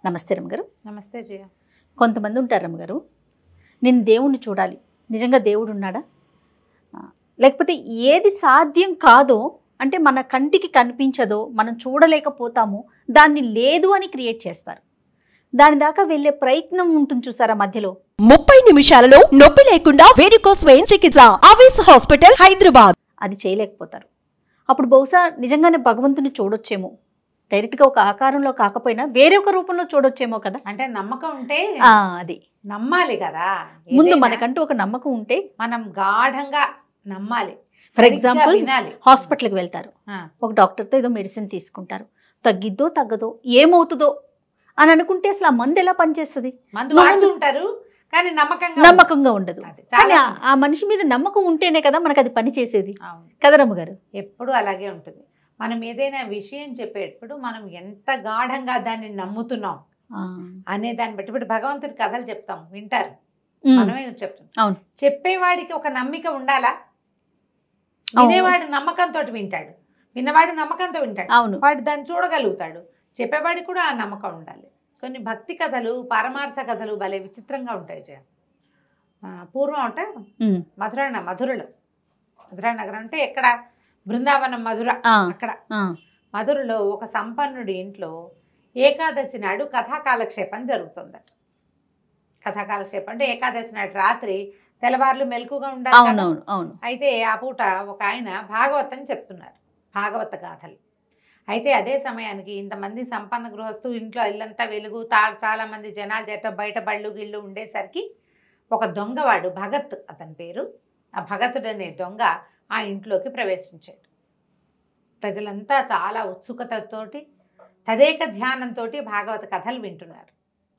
నమస్తే రమ్మగారు నమస్తే జయ కొంతమంది ఉంటారు రమ్మగారు నేను దేవుణ్ణి చూడాలి నిజంగా దేవుడు ఉన్నాడా ఆ, లేకపోతే ఏది సాధ్యం కాదో అంటే మన కంటికి కనిపించదో మనం చూడలేకపోతామో దాన్ని లేదు అని క్రియేట్ చేస్తారు దాని దాకా వెళ్ళే ప్రయత్నం ఉంటుంది చూసారా మధ్యలో ముప్పై నిమిషాలలో నొప్పి లేకుండా వేడికోస్ స్వయం చికిత్స ఆవేశ హాస్పిటల్ హైదరాబాద్ అది చేయలేకపోతారు అప్పుడు బహుశా నిజంగానే భగవంతుని చూడొచ్చేమో డైరెక్ట్గా ఒక ఆకారంలో కాకపోయినా వేరే ఒక రూపంలో చూడొచ్చేమో కదా అంటే నమ్మకం ఉంటే ఆ, అది నమ్మాలి కదా ముందు ఏదైనా మనకంటూ ఒక నమ్మకం ఉంటే మనం గాఢంగా నమ్మాలి ఫర్ సరిగ్గా ఎగ్జాంపుల్ వినాలి హాస్పిటల్కి వెళ్తారు ఆ, ఒక డాక్టర్తో ఏదో మెడిసిన్ తీసుకుంటారు తగ్గిద్దో తగ్గదో ఏమవుతుందో అని అనుకుంటే అసలు ఆ మందు ఎలా పనిచేస్తుంది మందు నువ్వు వాడుతూ ఉంటారు కానీ నమ్మకంగా నమ్మకంగా ఉండదు అది కానీ చాలా ఆ- ఆ మనిషి మీద నమ్మకం ఉంటేనే కదా మనకు అది పని చేసేది అవును కదా రమ్మగారు ఎప్పుడు అలాగే ఉంటుంది మనం ఏదైనా విషయం చెప్పేటప్పుడు మనం ఎంత గాఢంగా దాన్ని నమ్ముతున్నాం ఆ. అనే దాన్ని బట్టి ఇప్పుడు భగవంతుడి కథలు చెప్తాం వింటారు ఉమ్. మనమే చెప్తాం అవును. చెప్పేవాడికి ఒక నమ్మిక ఉండాలా అవును. వినేవాడు నమ్మకంతో వింటాడు విన్నవాడు నమ్మకంతో వింటాడు అవును వాడు దాన్ని చూడగలుగుతాడు చెప్పేవాడికి కూడా ఆ నమ్మకం ఉండాలి కొన్ని భక్తి కథలు పారమార్థ కథలు భలే విచిత్రంగా ఉంటాయి జయ ఆ, పూర్వం అంటే ఉమ్. మధుర మధురలో మధురా నగరం అంటే ఎక్కడ బృందావనం మధుర ఆ, అక్కడ ఆ. మధురలో ఒక సంపన్నుడి ఇంట్లో ఏకాదశి నాడు కథా కాలక్షేపం జరుగుతుందట కథా కాలక్షేపం అంటే ఏకాదశి నాడు రాత్రి తెల్లవార్లు మెలకుగా ఉండాలి కదా. అవునవును అవును అయితే ఆ పూట ఒక ఆయన భాగవతం చెప్తున్నారు భాగవత గాథలు అయితే అదే సమయానికి ఇంతమంది సంపన్న గృహస్థు ఇంట్లో ఇల్లంతా వెలుగు తా చాలా మంది జనాలు చేత బయట బళ్ళు గిళ్ళు ఉండేసరికి ఒక దొంగవాడు భగత్ అతని పేరు ఆ భగతుడు అనే దొంగ ఆ ఇంట్లోకి ప్రవేశించాడు ప్రజలంతా చాలా ఉత్సుకతతోటి తదేక ధ్యానంతో భాగవత కథలు వింటున్నారు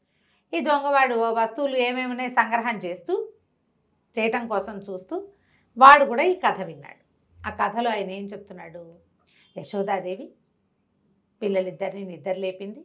ఈ దొంగవాడు వస్తువులు ఏమేమి ఉన్నాయి సంగ్రహం చేస్తూ చేయటం కోసం చూస్తూ వాడు కూడా ఈ కథ విన్నాడు ఆ కథలో ఆయన ఏం చెప్తున్నాడు యశోదాదేవి పిల్లలిద్దరిని నిద్ర లేపింది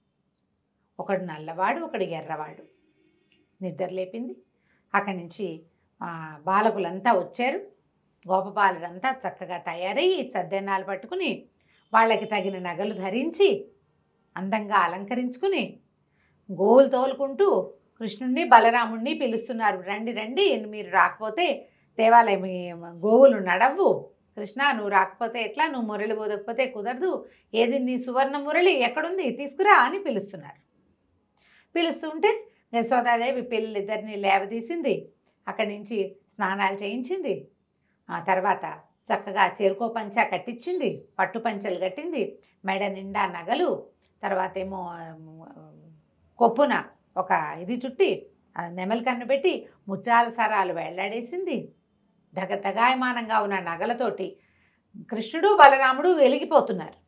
ఒకడు నల్లవాడు ఒకడు ఎర్రవాడు నిద్ర లేపింది అక్కడి నుంచి ఆ, బాలకులంతా వచ్చారు గోపబాలుడంతా చక్కగా తయారయ్యి సద్దెనాలు పట్టుకుని వాళ్ళకి తగిన నగలు ధరించి అందంగా అలంకరించుకుని గోవులు తోలుకుంటూ కృష్ణుణ్ణి బలరాముణ్ణి పిలుస్తున్నారు రండి రండి మీరు రాకపోతే దేవాలయం ఈ గోవులు నడవ్వు కృష్ణ నువ్వు రాకపోతే ఎట్లా నువ్వు మురళి పోదకపోతే కుదరదు ఏది నీ సువర్ణ మురళి ఎక్కడుంది తీసుకురా అని పిలుస్తున్నారు పిలుస్తుంటే యశోదాదేవి పిల్లలిద్దరిని లేవదీసింది అక్కడి నుంచి స్నానాలు చేయించింది ఆ తర్వాత చక్కగా చేరుకో పంచ కట్టించింది పట్టు పంచలు కట్టింది మెడ నిండా నగలు తర్వాత ఏమో ఆ, కొప్పున ఒక ఇది చుట్టి ఆ నెమలి కన్ను పెట్టి ముత్యాల సరాలు వెళ్లాడేసింది దగదగాయమానంగా ఉన్న నగలతోటి కృష్ణుడు బలరాముడు వెలిగిపోతున్నారు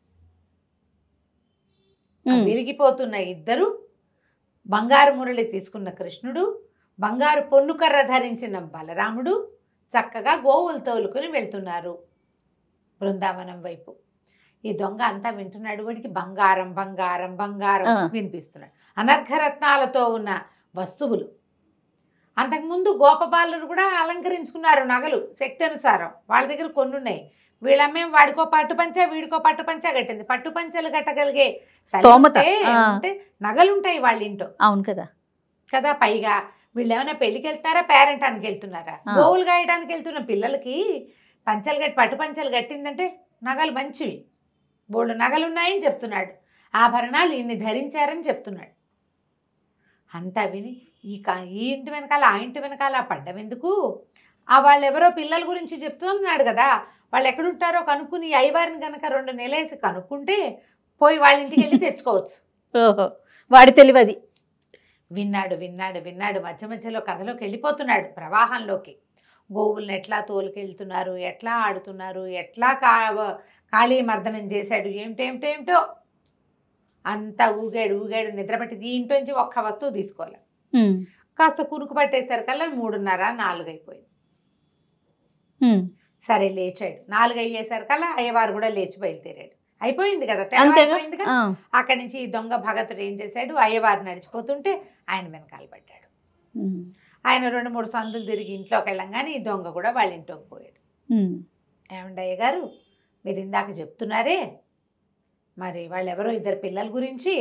ఆ ఉమ్. వెలిగిపోతున్న ఇద్దరు బంగారు మురళి తీసుకున్న కృష్ణుడు బంగారు పొన్నుకర్ర ధరించిన బలరాముడు చక్కగా గోవులు తోలుకుని వెళ్తున్నారు బృందావనం వైపు ఈ దొంగ అంతా వింటున్నాడు వాడికి బంగారం బంగారం బంగారం ఆ. వినిపిస్తున్నాడు అనర్ఘరత్నాలతో ఉన్న వస్తువులు అంతకుముందు గోపబాలురు కూడా అలంకరించుకున్నారు నగలు శక్తి అనుసారం వాళ్ళ దగ్గర కొన్ని ఉన్నాయి వీళ్ళమ్మే వాడికో పట్టు పంచ వీడికో పట్టు పంచ కట్టింది పట్టు పంచలు కట్టగలిగే తల్లి స్తోమత. ఉంటే ఆ. ఉంటే నగలుంటాయి వాళ్ళ ఇంట్లో అవును కదా కదా పైగా వీళ్ళు ఏమైనా పెళ్లికి వెళ్తారా పేరెంటానికి వెళ్తున్నారా ఆ. గోవులు గాయడానికి వెళ్తున్న పిల్లలకి పంచలు కట్టి పట్టు పంచలు కట్టిందంటే నగలు మంచివి బోళ్ళు నగలు ఉన్నాయని చెప్తున్నాడు ఆభరణాలు ఇన్ని ధరించారని చెప్తున్నాడు అంతా విని ఈ కా ఈ ఇంటి వెనకాల ఆ ఇంటి వెనకాల పడ్డం ఎందుకు ఆ వాళ్ళు ఎవరో పిల్లల గురించి చెప్తున్నాడు కదా వాళ్ళు ఎక్కడుంటారో కనుక్కుని ఈ అయ్యవారిని కనుక రెండు నెలేసి కనుక్కుంటే పోయి వాళ్ళ ఇంటికి వెళ్ళి తెచ్చుకోవచ్చు ఓహో వాడి తెలివది విన్నాడు విన్నాడు విన్నాడు మధ్య మధ్యలో కథలోకి వెళ్ళిపోతున్నాడు ప్రవాహంలోకి గోవుల్ని ఎట్లా తోలుకెళ్తున్నారు ఎట్లా ఆడుతున్నారు ఎట్లా కా కాళీ మర్దనం చేశాడు ఏమిటేమిటేమిటో అంతా ఊగాడు ఊగాడు నిద్రపట్టి దీంట్లోంచి ఒక్క వస్తువు తీసుకోవాలి ఉమ్. కాస్త కునుకు పట్టేసరికల్లా మూడున్నర నాలుగు అయిపోయింది ఉమ్. సరే లేచాడు నాలుగు అయ్యేసరికల్లా అయ్యవారు కూడా లేచి బయలుదేరాడు అయిపోయింది కదా అంతేగా తెల్లవారిపోయిందిగా ఆ. అక్కడి నుంచి ఈ దొంగ భగతుడు ఏం చేశాడు అయ్యవారు నడిచిపోతుంటే ఆయన వెనకాల పడ్డాడు ఉమ్. ఆయన రెండు మూడు సందులు తిరిగి ఇంట్లోకి వెళ్ళంగానే ఈ దొంగ కూడా వాళ్ళ ఇంట్లోకి పోయాడు ఉమ్. ఏమండి అయ్య గారు మీరు ఇందాక చెప్తున్నారే మరి వాళ్ళు ఎవరో ఇద్దరు పిల్లల గురించి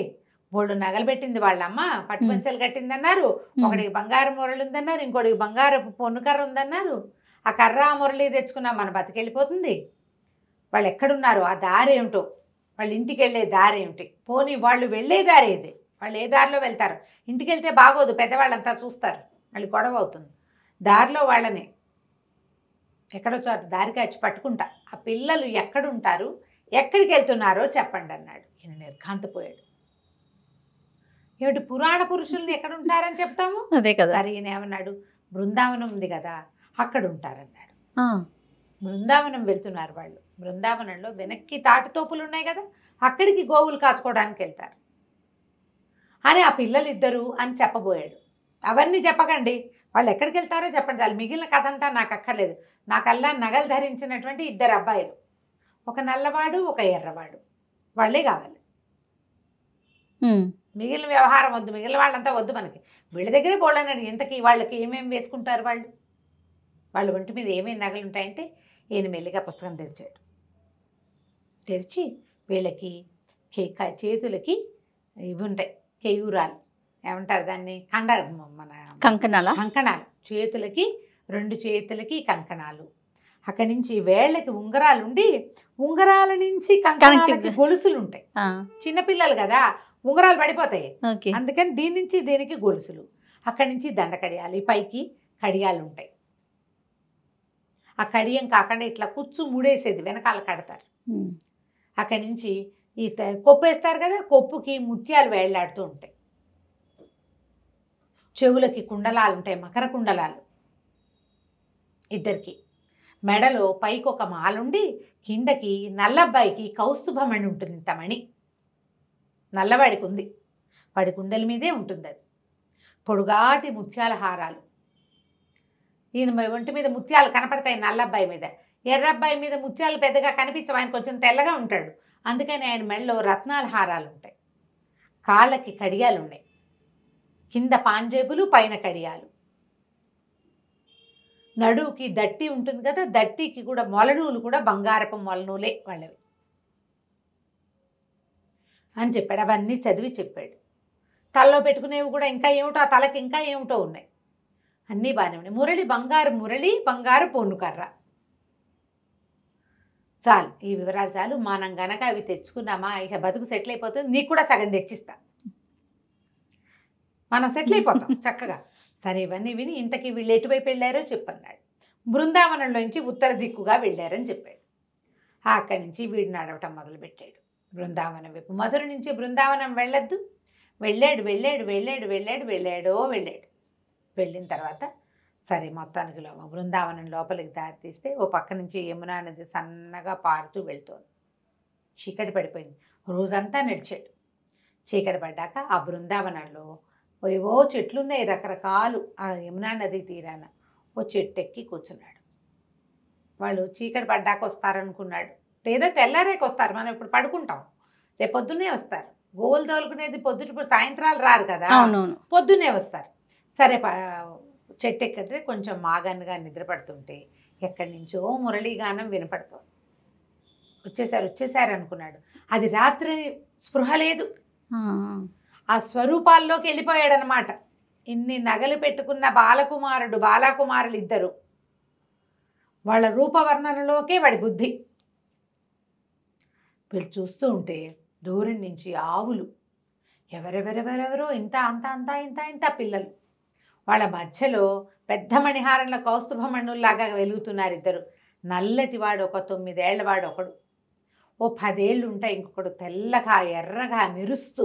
బోళ్ళు నగలు పెట్టింది వాళ్ళ అమ్మ పట్టు పంచలు కట్టింది అన్నారు ఒకడికి బంగారం మురళి ఉందన్నారు ఇంకోటికి బంగారపు పొన్ను కర్ర ఉందన్నారు ఆ కర్ర ఆ మురళి తెచ్చుకున్నా మన బతికెళ్ళిపోతుంది వాళ్ళు ఎక్కడున్నారు ఆ దారి ఏమిటో వాళ్ళ ఇంటికి వెళ్ళే దారి ఏమిటి పోనీ వాళ్ళు వెళ్ళే దారి ఏది వాళ్ళు ఏ దారిలో వెళ్తారు ఇంటికి వెళ్తే బాగోదు పెద్దవాళ్ళంతా చూస్తారు మళ్ళీ గొడవ అవుతుంది దారిలో వాళ్ళని ఎక్కడో చోట దారికి వచ్చి పట్టుకుంటా ఆ పిల్లలు ఎక్కడుంటారు ఎక్కడికి వెళ్తున్నారో చెప్పండి అన్నాడు ఈయన నిర్ఘాంతపోయాడు ఏమిటి పురాణ పురుషుల్ని ఎక్కడ ఉంటారని చెప్తాము అదే కదా సరే ఈయన ఏమన్నాడు బృందావనం ఉంది కదా అక్కడ ఉంటారన్నాడు ఆ, బృందావనం వెళ్తున్నారు వాళ్ళు బృందావనంలో వెనక్కి తాటితోపులు ఉన్నాయి కదా అక్కడికి గోవులు కాచుకోవడానికి వెళ్తారు అని ఆ పిల్లలు ఇద్దరు అని చెప్పబోయాడు అవన్నీ చెప్పకండి వాళ్ళు ఎక్కడికి వెళ్తారో చెప్పండి వాళ్ళు మిగిలిన కథ అంతా నాకు అక్కర్లేదు నాకల్లా నగలు ధరించినటువంటి ఇద్దరు అబ్బాయిలు ఒక నల్లవాడు ఒక ఎర్రవాడు వాళ్ళే కావాలి ఉమ్, మిగిలిన వ్యవహారం వద్దు మిగిలిన వాళ్ళంతా వద్దు మనకి వీళ్ళ దగ్గరే బోళ్ళన్నాడు ఇంతకీ వాళ్ళకి ఏమేమి వేసుకుంటారు వాళ్ళు వాళ్ళ ఒంటి మీద ఏమేమి నగలు ఉంటాయంటే ఈయన మెల్లిగా పుస్తకం తెరిచాడు తెరిచి వీళ్ళకి కే- క- చేతులకి ఇవి ఉంటాయి కేయూరాలు ఏమంటారు దాన్ని కండ మన కంకణాల కంకణాలు చేతులకి రెండు చేతులకి కంకణాలు అక్కడి నుంచి వేళ్ళకి ఉంగరాలు ఉండి ఉంగరాల నుంచి కంకణాలకి Connecting. గొలుసులు ఉంటాయి ఆ, చిన్నపిల్లలు కదా ఉంగరాలు పడిపోతాయి ఓకే అందుకని దీని నుంచి దీనికి గొలుసులు అక్కడి నుంచి దండ కడియాలు ఈ పైకి కడియాలు ఉంటాయి ఆ కడియం కాకుండా ఇట్లా కుచ్చు ముడేసేది వెనకాల కడతారు ఉమ్, అక్కడి నుంచి ఈ త- కొప్పు వేస్తారు కదా కొప్పుకి ముత్యాలు వేళ్లాడుతూ ఉంటాయి చెవులకి కుండలాలు ఉంటాయి మకర కుండలాలు ఇద్దరికి మెడలో పైకి ఒక మాలుండి కిందకి నల్లబ్బాయికి కౌస్తుభమణి ఉంటుంది ఇంత మణి నల్లవాడికి ఉంది వాడి కుండల మీదే ఉంటుంది అది పొడుగాటి ముత్యాల హారాలు ఈయన మ- ఒంటి మీద ముత్యాలు కనపడతాయి నల్లబ్బాయి మీద ఎర్రబ్బాయి మీద ముత్యాలు పెద్దగా కనిపించవు ఆయన కొంచెం తెల్లగా ఉంటాడు అందుకని ఆయన మెడలో రత్నాల హారాలు ఉంటాయి కాళ్ళకి కడియాలు ఉన్నాయి కింద పాంజేబులు పైన కడియాలు నడువుకి దట్టి ఉంటుంది కదా దట్టికి కూడా మొలనూలు కూడా బంగారపు మొలనూలే వాళ్ళవి అని చెప్పాడు అవన్నీ చదివి చెప్పాడు తలలో పెట్టుకునేవి కూడా ఇంకా ఏమిటో ఆ తలకి ఇంకా ఏమిటో ఉన్నాయి అన్నీ బాగానే ఉన్నాయి మురళి బంగారు మురళి బంగారు పొన్ను కర్ర చాలు ఈ వివరాలు చాలు మనం గనక అవి తెచ్చుకున్నామా ఇక బతుకు సెటిల్ అయిపోతుంది నీకు కూడా సగం తెచ్చిస్తా మనం సెటిల్ అయిపోతాం చక్కగా సరే ఇవన్నీ విని ఇంతకీ వీళ్ళు ఎటువైపు వెళ్ళారో చెప్పన్నాడు బృందావనంలోంచి ఉత్తర దిక్కుగా వెళ్ళారని చెప్పాడు ఆ అక్కడి నుంచి వీడు నడవటం మొదలుపెట్టాడు బృందావనం వైపు మధుర నుంచి బృందావనం వెళ్ళొద్దు వెళ్ళాడు వెళ్ళాడు వెళ్ళాడు వెళ్ళాడు వెళ్ళాడో వెళ్ళాడు వెళ్ళిన తర్వాత సరే మొత్తానికి లో బృందావనం లోపలికి దారి తీస్తే ఓ పక్క నుంచి యమునా నది సన్నగా పారుతూ వెళ్తోంది చీకటి పడిపోయింది రోజంతా నడిచాడు చీకటి పడ్డాక ఆ బృందావనంలో ఏవో చెట్లు ఉన్నాయి రకరకాలు ఆ యమునా నది తీరాన ఓ చెట్టు ఎక్కి కూర్చున్నాడు వాళ్ళు చీకటి పడ్డాక వస్తారనుకున్నాడు లేదా తెల్లారేకి వస్తారు మనం ఇప్పుడు పడుకుంటాం రేపు పొద్దున్నే వస్తారు గోవులు తోలుకునేది పొద్దుట ఇప్పుడు సాయంత్రాలు రారు కదా అవునవును పొద్దున్నే వస్తారు సరే ప- చెట్టు ఎక్కితే కొంచెం మాగన్నుగా నిద్ర పడుతుంటే ఎక్కడి నుంచో మురళీగానం వినపడుతోంది వచ్చేసారు వచ్చేసారు అనుకున్నాడు అది రాత్రి స్పృహ లేదు ఆ, ఆ స్వరూపాల్లోకి వెళ్ళిపోయాడనమాట ఇన్ని నగలు పెట్టుకున్న బాలకుమారుడు బాలకుమారులు ఇద్దరు వాళ్ళ రూపవర్ణనలోకే వాడి బుద్ధి వీళ్ళు చూస్తూ ఉంటే దూరం నుంచి ఆవులు ఎవరెవరెవరెవరో ఇంత అంత అంత ఇంత ఇంత పిల్లలు వాళ్ళ మధ్యలో పెద్ద మణిహారంలో కౌస్తుభమణుల్లాగా వెలుగుతున్నారు ఇద్దరు నల్లటి వాడు ఒక తొమ్మిదేళ్ల వాడు ఒకడు ఓ పదేళ్ళు ఉంటాయి ఇంకొకడు తెల్లగా ఎర్రగా మెరుస్తూ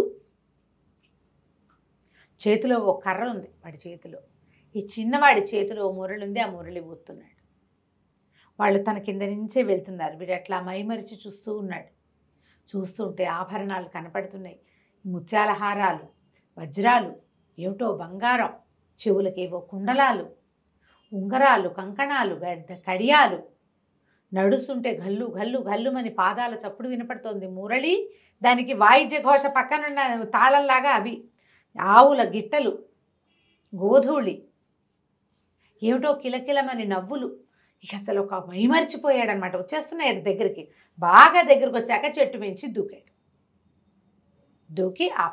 చేతిలో ఓ కర్ర ఉంది వాడి చేతిలో ఈ చిన్నవాడి చేతిలో ఓ మురళి ఉంది ఆ మురళి ఊతున్నాడు వాళ్ళు తన కింద నుంచే వెళ్తున్నారు వీడు అట్లా మైమరిచి చూస్తూ ఉన్నాడు చూస్తుంటే ఆభరణాలు కనపడుతున్నాయి ముత్యాల హారాలు వజ్రాలు ఏమిటో బంగారం చెవులకేవో కుండలాలు ఉంగరాలు కంకణాలు గడ్డ కడియాలు నడుస్తుంటే గల్లు గల్లు గల్లుమని పాదాల చప్పుడు వినపడుతోంది మురళి దానికి వాయిద్య ఘోష పక్కనున్న తాళంలాగా అవి ఆవుల గిట్టలు గోధూళి ఏమిటో కిలకిలమని నవ్వులు ఇక అసలు ఒక మైమరిచిపోయాడనమాట వచ్చేస్తున్నాయి అది దగ్గరికి బాగా దగ్గరికి వచ్చాక చెట్టు మించి దూకాడు దూకి ఆపాడు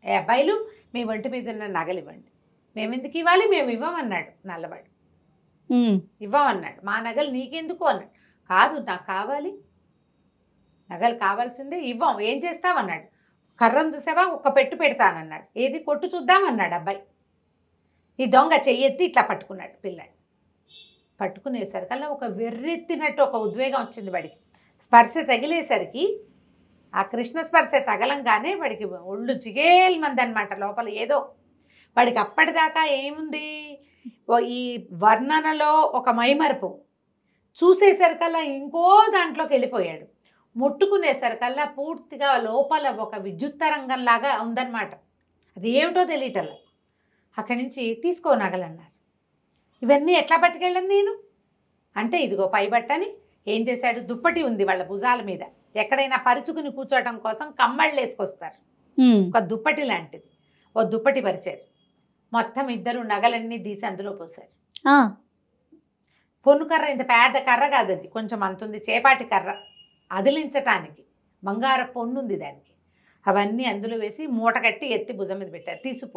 ఏ అబ్బాయిలు మీ ఒంటి మీద ఉన్న నగలు ఇవ్వండి మేము ఎందుకు ఇవ్వాలి మేము ఇవ్వమన్నాడు నల్లవాడు ఉమ్, ఇవ్వమన్నాడు మా నగలు నీకెందుకు అన్నాడు కాదు నాకు కావాలి నగలు కావాల్సిందే ఇవ్వం ఏం చేస్తామన్నాడు కర్రను చూసావా ఒక పెట్టు పెడతానన్నాడు ఏది కొట్టు చూద్దామన్నాడు అబ్బాయి ఈ దొంగ చెయ్యెత్తి ఇట్లా పట్టుకున్నాడు పిల్లాడు పట్టుకునేసరికల్లా ఒక వెర్రెత్తినట్టు ఒక ఉద్వేగం వచ్చింది వాడికి స్పర్శ తగిలేసరికి ఆ కృష్ణ స్పర్శ తగలంగానే వాడికి ఒళ్ళు జిగేల్మంది అనమాట లోపల ఏదో వాడికి అప్పటిదాకా ఏముంది ఓ ఈ వర్ణనలో ఒక మైమరుపు చూసేసరికల్లా ఇంకో దాంట్లోకి వెళ్ళిపోయాడు ముట్టుకునేసరికల్లా పూర్తిగా లోపల ఒక విద్యుత్ తరంగంలాగా ఉందన్నమాట అది ఏమిటో తెలియటల్లా అక్కడి నుంచి తీసుకో నగలన్నారు ఇవన్నీ ఎట్లా పట్టుకెళ్ళను నేను అంటే ఇదిగో పై బట్టని ఏం చేశాడు దుప్పటి ఉంది వాళ్ళ భుజాల మీద ఎక్కడైనా పరుచుకుని కూర్చోవడం కోసం కమ్మళ్ళు వేసుకొస్తారు ఉమ్, ఒక దుప్పటి లాంటిది ఓ దుప్పటి పరిచారు మొత్తం ఇద్దరు నగలన్నీ తీసి అందులో పోసారు ఆ, పొన్ను కర్ర ఇంత పెద్ద కర్ర కాదు అది కొంచెం అంతుంది చేపాటి కర్ర అదిలించటానికి బంగారు పొన్ను ఉంది దానికి అవన్నీ అందులో వేసి మూట కట్టి ఎత్తి భుజం మీద పెట్టారు తీసిపో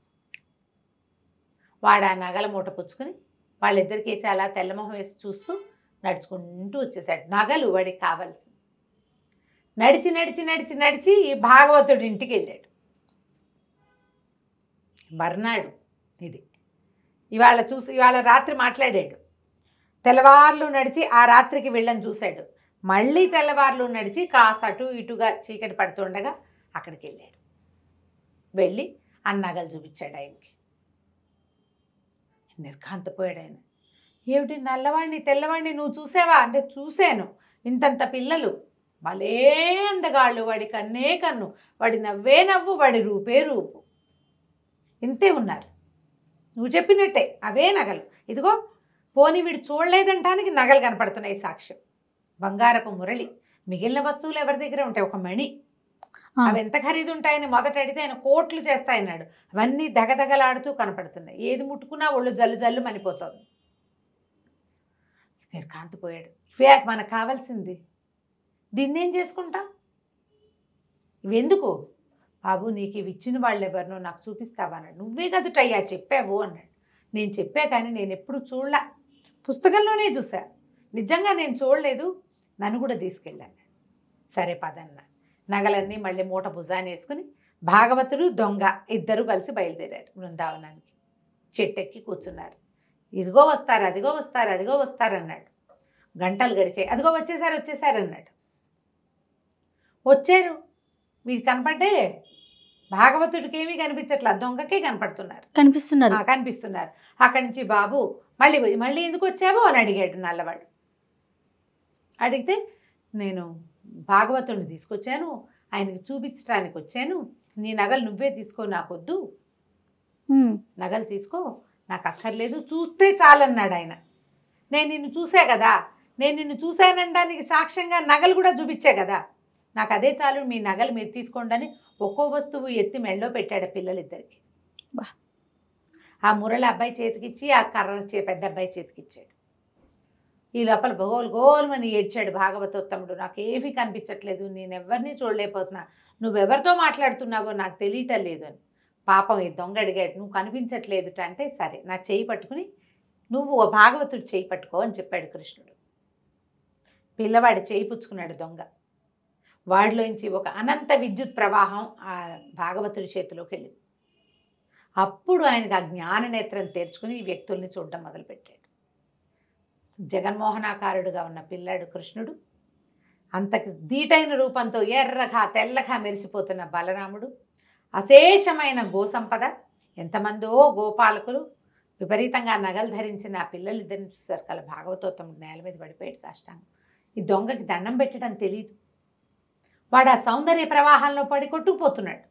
వాడు ఆ నగల మూట పుచ్చుకొని వాళ్ళిద్దరికి వేసి అలా తెల్లమొహం వేసి చూస్తూ నడుచుకుంటూ వచ్చేసాడు నగలు వాడికి కావాల్సింది నడిచి నడిచి నడిచి నడిచి ఈ భాగవతుడి ఇంటికి వెళ్ళాడు మర్నాడు ఇది ఇవాళ చూసి ఇవాళ రాత్రి మాట్లాడాడు తెల్లవార్లు నడిచి ఆ రాత్రికి వెళ్ళని చూశాడు మళ్ళీ తెల్లవార్లు నడిచి కాస్త అటు ఇటుగా చీకటి పడుతుండగా అక్కడికి వెళ్ళాడు వెళ్ళి ఆ నగలు చూపించాడు ఆయనకి నిర్ఘాంతపోయాడు ఆయన ఏమిటి నల్లవాడిని తెల్లవాడిని నువ్వు చూసావా అంటే చూశాను ఇంతంత పిల్లలు భలే అందగాళ్ళు వాడి కన్నే కన్ను వాడి నవ్వే నవ్వు వాడి రూపే రూపు ఇంతే ఉన్నారు నువ్వు చెప్పినట్టే అవే నగలు ఇదిగో పోని వీడు చూడలేదంటానికి నగలు కనపడుతున్నాయి సాక్ష్యం బంగారపు మురళి మిగిలిన వస్తువులు ఎవరి దగ్గర ఉంటాయి ఒక మణి ఆ. అవి ఎంత ఖరీదు ఉంటాయని మొదట అడిగితే ఆయన కోట్లు చేస్తాయన్నాడు అవన్నీ దగదగలాడుతూ కనపడుతున్నాయి ఏది ముట్టుకున్నా ఒళ్ళు జల్లు జల్లు మనిపోతుంది నేను కాంతిపోయాడు ఇవే మనకు కావాల్సింది దీన్ని ఏం చేసుకుంటాం ఇవెందుకు బాబు నీకు ఇవి ఇచ్చిన వాళ్ళు ఎవరినో నాకు చూపిస్తావా అన్నాడు నువ్వే కదుటయ్యా చెప్పావు అన్నాడు నేను చెప్పా కానీ నేను ఎప్పుడు చూడలా పుస్తకంలోనే చూసా నిజంగా నేను చూడలేదు నన్ను కూడా తీసుకెళ్ళాను సరే పదన్న నగలన్నీ మళ్ళీ మూట భుజాన్ని వేసుకుని భాగవతుడు దొంగ ఇద్దరు కలిసి బయలుదేరారు బృందావనానికి చెట్టెక్కి కూర్చున్నారు ఇదిగో వస్తారు అదిగో వస్తారు అదిగో వస్తారు అన్నాడు గంటలు గడిచాయి అదిగో వచ్చేసారు వచ్చేసారు అన్నాడు వచ్చారు మీరు కనపడ్డే భాగవతుడికి ఏమీ కనిపించట్లా దొంగకే కనపడుతున్నారు కనిపిస్తున్నారు ఆ, కనిపిస్తున్నారు అక్కడి నుంచి బాబు మళ్ళీ పోయి, మళ్ళీ ఎందుకు వచ్చావు అని అడిగాడు నల్లవాడు అడిగితే నేను భాగవతుడిని తీసుకొచ్చాను ఆయనకి చూపించడానికి వచ్చాను నీ నగలు నువ్వే తీసుకో నాకొద్దు ఉమ్, నగలు తీసుకో నాకు అక్కర్లేదు చూస్తే చాలన్నాడు ఆయన నేను నిన్ను చూసా కదా నేను నిన్ను చూశానడానికి సాక్ష్యంగా నగలు కూడా చూపించా కదా నాకు అదే చాలు మీ నగలు మీరు తీసుకోండి అని ఒక్కో వస్తువు ఎత్తి మెళ్ళో పెట్టాడు పిల్లలిద్దరికి బా. ఆ మురళి అబ్బాయి చేతికిచ్చి ఆ కర్ర చే పెద్ద అబ్బాయి చేతికిచ్చాడు ఈ లోపల గోల్ గోల్మని ఏడ్చాడు భాగవతోత్తముడు నాకు ఏమీ కనిపించట్లేదు నేను ఎవరిని చూడలేకపోతున్నా నువ్వెవరితో మాట్లాడుతున్నావో నాకు తెలియటం లేదు అని పాపం ఈ దొంగ అడిగాడు నువ్వు కనిపించట్లేదుట అంటే సరే నా చేయి పట్టుకుని నువ్వు ఓ భాగవతుడు చేయి పట్టుకో అని చెప్పాడు కృష్ణుడు పిల్లవాడు చేయి పుచ్చుకున్నాడు దొంగ వాడిలోంచి ఒక అనంత విద్యుత్ ప్రవాహం ఆ భాగవతుడి చేతిలోకి వెళ్ళింది అప్పుడు ఆయనకు ఆ జ్ఞాన నేత్రం తెరుచుకుని ఈ వ్యక్తుల్ని చూడడం మొదలుపెట్టాడు జగన్మోహనాకారుడుగా ఉన్న పిల్లాడు కృష్ణుడు అంత దీటైన రూపంతో ఎర్రగా తెల్లగా మెరిసిపోతున్న బలరాముడు అశేషమైన గోసంపద ఎంతమందో గోపాలకులు విపరీతంగా నగలు ధరించిన ఆ పిల్లలిద్దరిని చూశారు కల భాగవతోత్తముడు నేల మీద పడిపోయాడు సాష్టాంగం ఈ దొంగకి దండం పెట్టడం తెలియదు వాడు ఆ సౌందర్య ప్రవాహంలో పడి కొట్టుకుపోతున్నాడు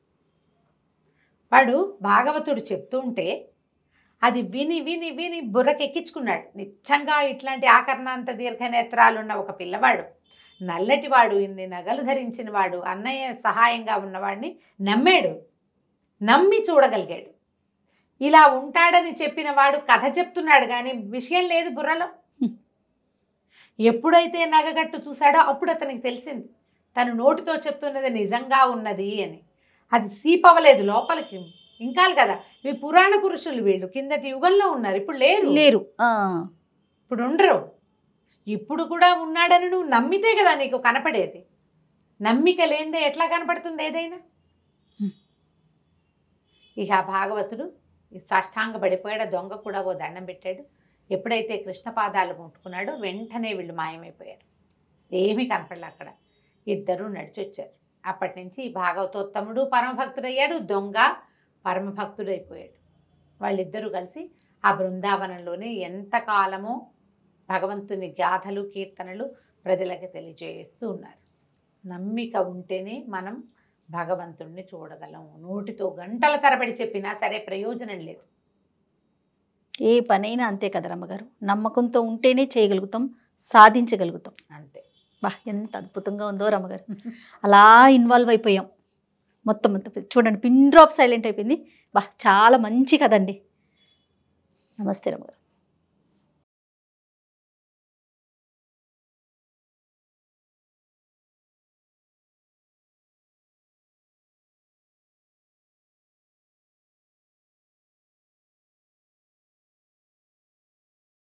వాడు భాగవతుడు చెప్తూ ఉంటే అది విని విని విని బుర్రకెక్కించుకున్నాడు నిత్యంగా ఇట్లాంటి ఆకర్ణాంత దీర్ఘనేత్రాలు ఉన్న ఒక పిల్లవాడు నల్లటివాడు ఇన్ని నగలు ధరించిన వాడు అన్నయ్య సహాయంగా ఉన్నవాడిని నమ్మాడు నమ్మి చూడగలిగాడు ఇలా ఉంటాడని చెప్పిన వాడు కథ చెప్తున్నాడు కానీ విషయం లేదు బుర్రలో ఎప్పుడైతే నగగట్టు చూశాడో అప్పుడు అతనికి తెలిసింది తను నోటితో చెప్తున్నది నిజంగా ఉన్నది అని అది సీపవ్వలేదు లోపలికి ఇంకా కదా ఇవి పురాణ పురుషులు వీళ్ళు కిందటి యుగంలో ఉన్నారు ఇప్పుడు లేరు లేరు ఆ, ఇప్పుడు ఉండరు ఇప్పుడు కూడా ఉన్నాడని నువ్వు నమ్మితే కదా నీకు కనపడేది నమ్మిక లేనిదే ఎట్లా కనపడుతుంది ఏదైనా హ్మ్. ఇక ఆ భాగవతుడు ఈ సాష్టాంగ పడిపోయాడు దొంగ కూడా ఓ దండం పెట్టాడు ఎప్పుడైతే కృష్ణ పాదాలు ముట్టుకున్నాడో వెంటనే వీళ్ళు మాయమైపోయారు ఏమీ కనపడలే అక్కడ ఇద్దరు నడిచొచ్చారు అప్పటి నుంచి ఈ భాగవతోత్తముడు పరమభక్తుడయ్యాడు దొంగ పరమభక్తుడైపోయాడు వాళ్ళిద్దరూ కలిసి ఆ బృందావనంలోనే ఎంతకాలమో భగవంతుని గాథలు కీర్తనలు ప్రజలకి తెలియజేస్తూ ఉన్నారు నమ్మిక ఉంటేనే మనం భగవంతుణ్ణి చూడగలం నోటితో గంటల తరబడి చెప్పినా సరే ప్రయోజనం లేదు ఏ పనైనా అంతే కదా రమ్మగారు నమ్మకంతో ఉంటేనే చేయగలుగుతాం సాధించగలుగుతాం అంతే బా ఎంత అద్భుతంగా ఉందో రమ్మగారు అలా ఇన్వాల్వ్ అయిపోయాం మొత్తం మొత్తం చూడండి పిన్ డ్రాప్ సైలెంట్ అయిపోయింది బా చాలా మంచి కదండి నమస్తే రమ్మగారు